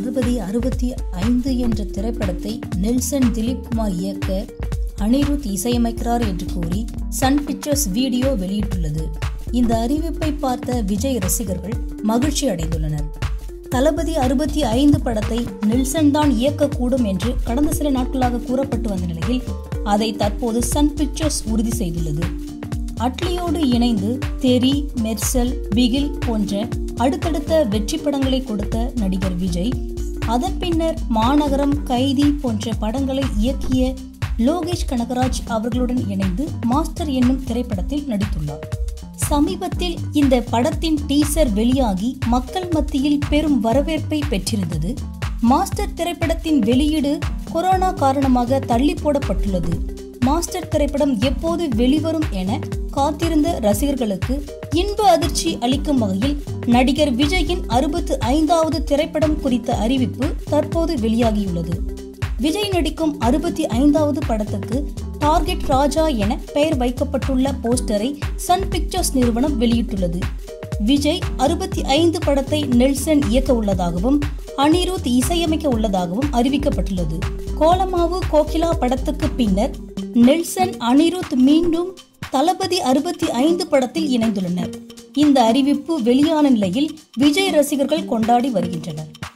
தளபதி அறுபத்தி ஐந்து என்ற திரைப்படத்தை நெல்சன் திலீப் குமார் இயக்க அனிருத் இசையமைக்கிறார் என்று கூறி சன் பிக்சர்ஸ் வீடியோ வெளியிட்டுள்ளது இந்த அறிவிப்பை பார்த்த விஜய் ரசிகர்கள் மகிழ்ச்சி அடைந்துள்ளனர் தளபதி அறுபத்தி ஐந்து படத்தை நெல்சன் தான் இயக்கக்கூடும் என்று கடந்த சில நாட்களாக கூறப்பட்டு வந்த நிலையில் அதை தற்போது சன் பிக்சர்ஸ் உறுதி செய்துள்ளது அட்லியோடு இணைந்து தெரி மெர்சல் பிகில் போன்ற அடுத்தடுத்த வெற்றி படங்களை கொடுத்த நடிகர் விஜய் அதன் பின்னர் மாநகரம் கைதி போன்ற படங்களை இயக்கிய லோகேஷ் கனகராஜ் அவர்களுடன் இணைந்து மாஸ்டர் என்னும் திரைப்படத்தில் நடித்துள்ளார் சமீபத்தில் இந்த படத்தின் டீசர் வெளியாகி மக்கள் மத்தியில் பெரும் வரவேற்பை பெற்றிருந்தது மாஸ்டர் திரைப்படத்தின் வெளியீடு கொரோனா காரணமாக தள்ளி போடப்பட்டுள்ளது மாஸ்டர் திரைப்படம் எப்போது வெளிவரும் என காத்திருந்த ரசிகர்களுக்கு இன்ப அதிர்ச்சி அளிக்கும் வகையில் நடிகர் விஜயின் அறுபத்து ஐந்தாவது திரைப்படம் குறித்த அறிவிப்பு தற்போது வெளியாகியுள்ளது விஜய் நடிக்கும் அறுபத்தி ஐந்தாவது படத்துக்கு டார்கெட் ராஜா என பெயர் வைக்கப்பட்டுள்ள போஸ்டரை சன் பிக்சர்ஸ் நிறுவனம் வெளியிட்டுள்ளது விஜய் அறுபத்தி ஐந்து படத்தை நெல்சன் இயக்க உள்ளதாகவும் அனிருத் இசையமைக்க உள்ளதாகவும் அறிவிக்கப்பட்டுள்ளது கோலமாவு கோகிலா படத்துக்கு பின்னர் நெல்சன் அனிருத் மீண்டும் தளபதி அறுபத்தி ஐந்து படத்தில் இணைந்துள்ளனர் இந்த அறிவிப்பு வெளியான நிலையில் விஜய் ரசிகர்கள் கொண்டாடி வருகின்றனர்